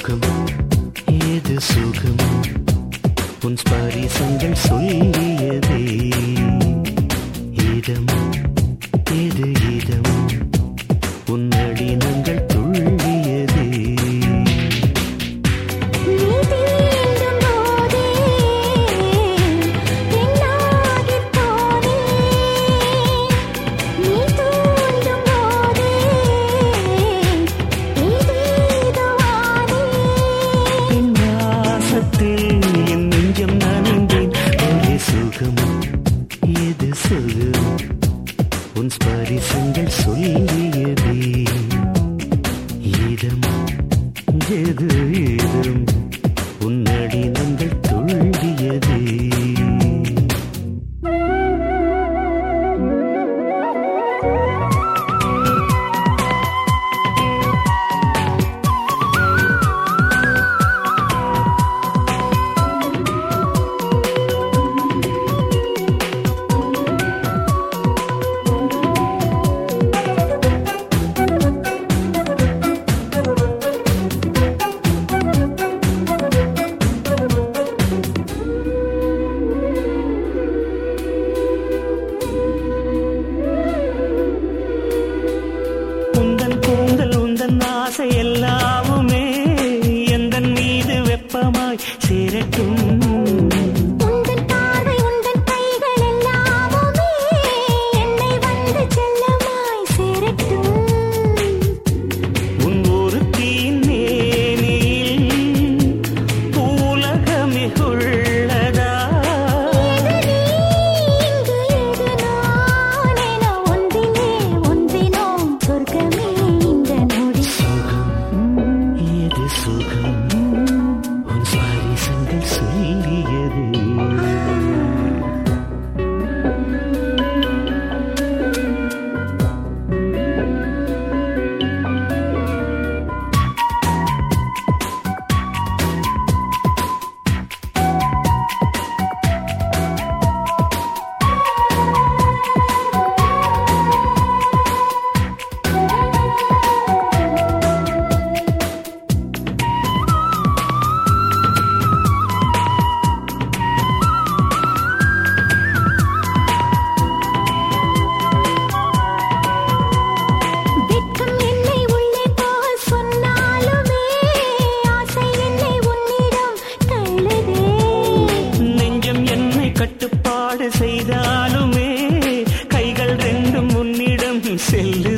சுகம் ஏது சுகம் உன் ஸ்பரிசங்கள் சொல்லியதே இதம் ஏது இதம் உன் அடினங்கள் துள்ளியதே நீ தீண்டும் போதே பெண்ணாகிப் போனேன் நீ தூண்டும் போதே ஏதேதோ ஆனேன் என் வாசத்தில் என் நெஞ்சம் நனைந்தேன் ஒரே சுகம் ஏது சுகம் உன் ஸ்பரிசங்கள் சொல்லியதே இதம் எது இதம் உன் அடினங்கள் துள்ளியதே உந்தன் கூந்தல் உந்தன் ஆசை எல்லாவுமே எந்தன் மீது வெப்பமாய் சேரட்டும் உந்தன் பார்வை உந்தன் கைகள் எல்லாமுமே என்னை வந்து செல்லமாய் சேரட்டும் உன் ஒரு தீநேனில் பூலகமே உள்ளதா எது நீ இங்கு எது நான் என ஒன்றிலே ஒன்றினோம் சொர்க்கமே இந்த நொடி சுகம் ஏது சுகம் உன் ஸ்பரிசங்கள் சொல்லியது வெட்கம் என்னை உள்ளே போக சொன்னாலுமே ஆசை என்னை உன்னிடம் தள்ளுதே நெஞ்சம் என்னை கட்டுப்பாடு செய்தாலுமே கைகள் ரெண்டும் உன்னிடம் செல்லு